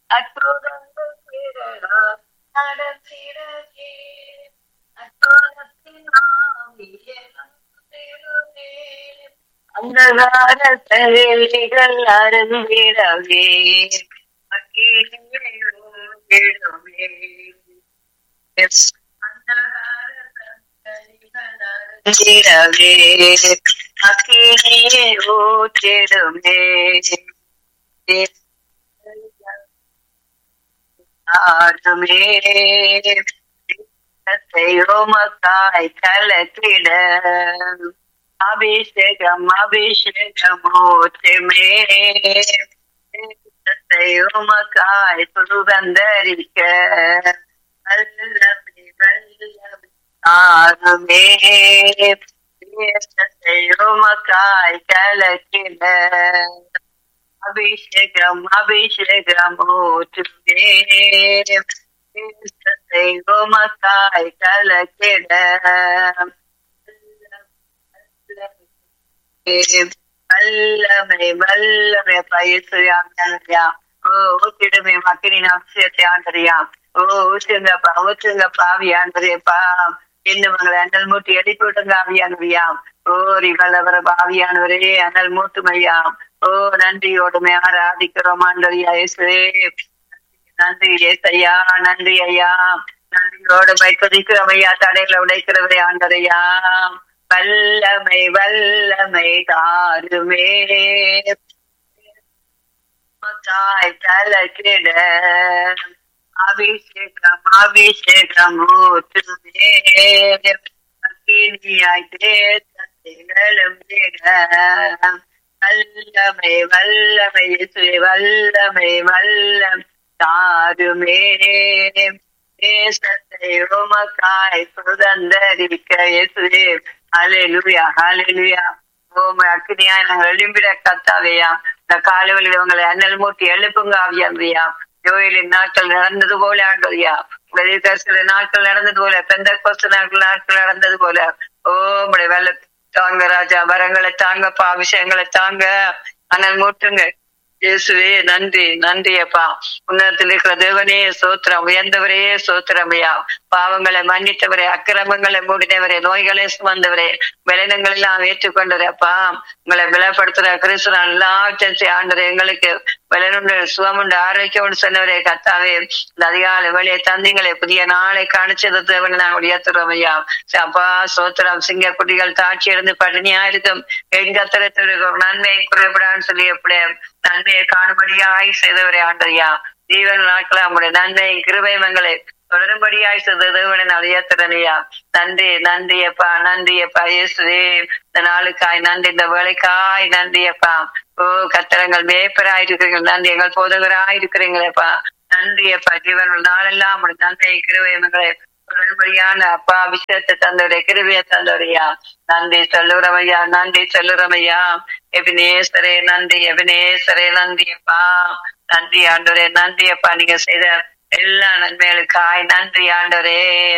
அற்புதங்கள் திரளாய் நடத்திடவே அற்புதத்தின் ஆவியெல்லாம் பெறுவே அந்தகார செயலிகள் அருந்திடவே அக்கினியை ஊற்றிடுவே அந்தகார செயலிகள் அருந்திடவே அக்கினியை ஊற்றிடுமே ஆடுமே உமக்காய் கலக்கிட அபிஷேகம் அபிஷேகம் ஊற்றுமே உமக்காய் சுகந்தரிக்க வல்லமை வல்லமை ஆறுமே உமக்காய் கலக்கிட அபிஷேகம் அபிஷேகம் ஊற்றுமே உமக்காய் கலக்கிட வல்லமை வல்லமை பயிற்சியா ஓ ஊற்றிடுமே மக்களின் அபிஷேகத்தை ஆண்டறியா ஓ ஊற்றுங்கப்பா ஊற்றுங்கப்பா ஆவியாண்டறியப்பா இன்னும் உங்களை அனல் மூட்டி எழுப்பி விட்டுங்க ஆவியானவையாம் ஓ ரிவலவர பாவியானவரே அனல் மூட்டுமையாம் ஓ நன்றியோடுமே ஆராதிக்கிறோம் ஆண்டறியா இயேசுவே நன்றி ஏசையா நன்றி ஐயா நன்றியோடு வைப்பதிக்கிறோம் ஐயா தடைகளை உடைக்கிறவரே ஆண்டரையா வல்லமை வல்லமை தாருமே தாய் கலக்கிட அபிஷேகம் அபிஷேகம் ஊற்றுமே அக்கினியாய் தேசங்களும் வல்லமை வல்லமை இயேசுவே வல்லமை வல்லம் தாருமே தேசத்தை உமக்காய் சுதந்தரிக்க இயேசுவே ஹalleluya ஹalleluya ஓமை அக்கினியாய் நாங்கள் எழும்பிட கத்தாவையா இந்த காலவெளியில் உங்களை அண்ணல் மூட்டி எழுப்புங்க ஆவியாவையா ஜோயிலின் நாட்கள் நடந்தது போல ஆண்டோயா சில நாட்கள் நடந்தது போல பெந்த கொஸ்து நாட்கள் நாட்கள் நடந்தது போல ஓ உடைய வெள்ள தாங்க ராஜா வரங்களை தாங்கப்பா விஷயங்களை தாங்க அண்ணல் மூட்டுங்க இயேசுவே நன்றி நன்றி அப்பா உன்னதத்தில் இருக்கிற தேவனே சோத்திரம் உயர்ந்தவரே சோத்திரமையா பாவங்களை மன்னித்தவரே அக்கிரமங்களை மூடினவரே நோய்களை சுமந்தவரே விளைனங்கள் எல்லாம் ஏற்றுக்கொண்டவரே அப்பா உங்களை பலப்படுத்துற கிறிஸ்து எல்லாவற்றையும் ஆண்டது எங்களுக்கு விளைனுண்டு சுகமுண்டு ஆரோக்கியம் உண்டு சொன்னவரே கத்தாவே இந்த அதிகாலை வெளியே தந்திங்களை புதிய நாளை காணிச்சது தேவனை நாங்கள் உயர்த்துறோம் ஐயா அப்பா சோத்திரம் சிங்க குட்டிகள் தாட்சி இருந்து பட்டினியா இருக்கும் என் கத்திரத்திற்கு நன்மை குறைபடான்னு சொல்லி எப்படி நன்மையை காணும்படியாய் செய்தவரே ஆண்டறியா ஜீவன் நாட்கள் நம்முடைய நன்மை கிருபை மங்களை தொடரும்படியாய் செய்த தேவனை நான் உயர்த்துறனையா நன்றி நன்றி அப்பா நன்றி அப்பா இயேசுவே இந்த நாளுக்காய் நன்றி இந்த வேலைக்காய் நன்றி அப்பா ஓ கத்திரங்கள் மேய்ப்பராய் இருக்கிறீங்க நன்றி எங்கள் போதகராய் இருக்கிறீங்களேப்பா நன்றி அப்பா ஜீவன் நாளெல்லாம் நம்முடைய நன்மை கிருபை மங்களை தொடரும்படியான அப்பா விஷயத்தை தந்தவரே கிருவிய தந்தவரையா நன்றி சொல்லுறமையா நன்றி சொல்லுறமையா எபினேஸ்வரே நன்றி எபினேஸ்வரே நன்றி அப்பா நன்றி ஆண்டவரே நன்றி அப்பா நீங்க செய்த எல்லா நன்மைகளுக்காய் நன்றி ஆண்டவரே